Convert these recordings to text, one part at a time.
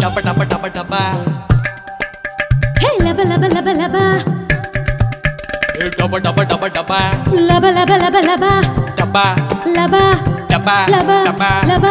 టప టప టప టప హే లబ లబ లబ లబ ఏ టప టప టప టప లబ లబ లబ లబ టప లబ టప లబ టప లబ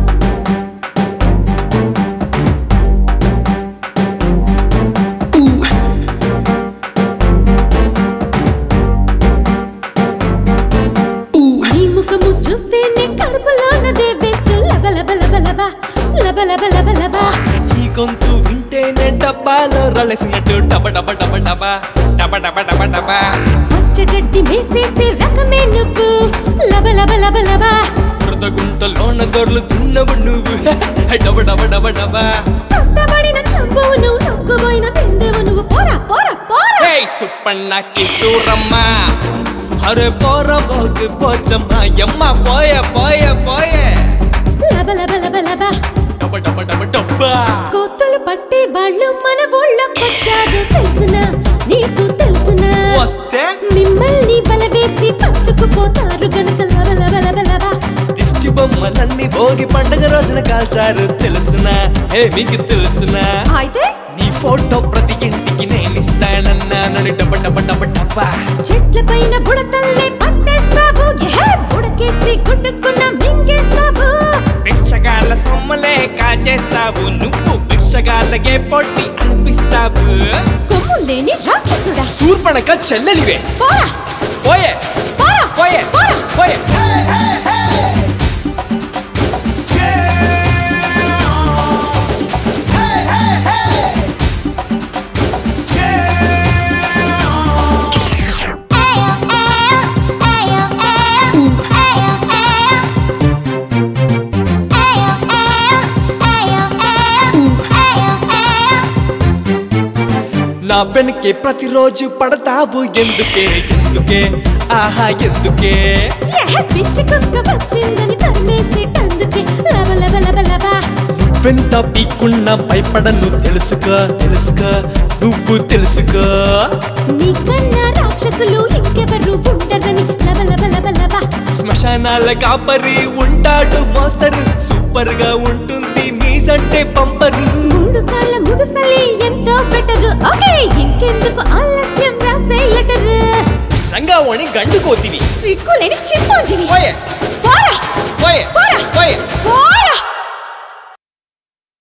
నీ ముఖము చూస్తేనే కడుపులోనదే వేస్తూ లబ లబ లబ లబ లబ లబ లబ లబ నీ గొంతు వింటేనే డబ్బాలో రలసినట్టు టప టప టప టప టప టప టప టప పచ్చగడ్డి వేసేసే రకమే నువ్వు లబ లబ లబ లబ బురద గుంటలోన దొరలు తిన్నవు నువ్వు డబ డబ డబ డబ సొట్టబడిన చెంబువు నువ్వు నొక్కుపోయిన బిందెవు నువ్వు పోరా పోరా పోరా హే సుప్పన్నకి సూరమ్మ అరే పోర పోకు పోచమ్మ ఎమ్మ పోయ పోయ పోయ లబ లబ లబ లబ డబ డబ డబ డబ్బ కోతలు పట్టే వాళ్ళు మన ఊళ్ళోకొచ్చారు తెలుసునా నీకు తెలుసునా వస్తే మిమ్మల్ని వల వేసి పట్టుకుపోతారు గనక లబ లబ లబ లబ దిష్టి బొమ్మలన్నీ భోగి పండగ రోజున కాల్చారు తెలుసునా హే మీకు తెలుసునా అయితే నీ ఫోటో ప్రతి ఇంటికి నేను ఇస్తానన్నానని డబ డబ డబ డబ్బ చెట్ల పైన బుడతల్ని పట్టేస్తావు ఎహే, బుడకేసి గుడ్డుకున్న మింగేస్తావు భిక్షగాళ్ళ సొమ్మలే కాచేస్తావు నువ్వు భిక్షగాళ్ళకే పొట్టి అనిపిస్తావు కొమ్ము లేని రాక్షసుడా శూర్పణక చెల్లెలివే పోరా పోయే పోరా పోయే పోరా పోయే నా వెనకే ప్రతిరోజు పడతావు ఎందుకే ఎందుకే ఆహా ఎందుకే ఎహె, పిచ్చి కుక్క వచ్చిందని తరిమేసేటందుకే లబ లబ లబ లబ నువ్వెంత పీకున్నా భయపడను తెలుసుకో తెలుసుకో నువ్వు తెలుసుకో నీకన్నా రాక్షసులు ఇంకెవరు ఉండరని లబ లబ లబ లబ శ్మశానాల కాపరి ఉంటాడు మోస్తరు సూపర్ గా ఉంటుంది మీసంటే పంపరు మూడు కాళ్ళ ముదుసలి ఎంతో బెటర్ ఓకే ఇంకెందుకు ఆలస్యం రాసే లెటర్ రంగావణి గండు కోతివి సిగ్గులేని చింపాంజీవి పోయే పోరా పోయే పో